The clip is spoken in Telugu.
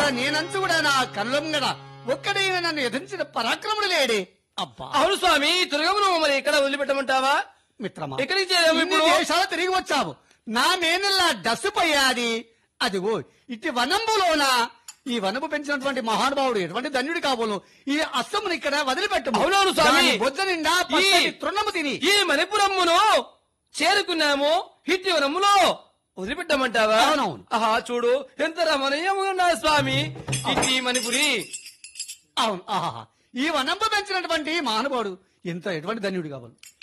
నేనంచు కూడా నా కళ్ళంగడ ఒక్కడైనా నన్ను ఎదిరించిన పరాక్రముడు లేడే అబ్బా అవును స్వామి దుర్గమును మరి ఇక్కడ వదిలిపెట్టమంటావా మిత్రమా ఎక్కడికి చేరాము ఇన్ని ఇప్పుడు దేశాలు తిరిగి వచ్చావు నా మేనల్లా డస్సుపోయాది అదిగో ఇట్టి వనంబులోన ఈ వనము పెంచినటువంటి మహానుభావుడు ఎటువంటి ధన్యుడి కాబోలు ఈ అస్సమును ఇక్కడ వదిలిపెట్టు అవునవును స్వామి. బొజ్జ నిండా ఈ- పచ్చటి తృణము తిని ఈ మణిపురమ్మును చేరుకున్నాము హిట్టివరములో వదిలిపెట్టమంటావా అవునవును. ఆహా చూడు ఎంత రమణీయముగా ఉన్నా స్వామి ఇట్టి మణిపురి అవును ఆహా ఈ వనంబు పెంచినటువంటి మహానుభావుడు ఎంత ఎటువంటి ధన్యుడు కావాలి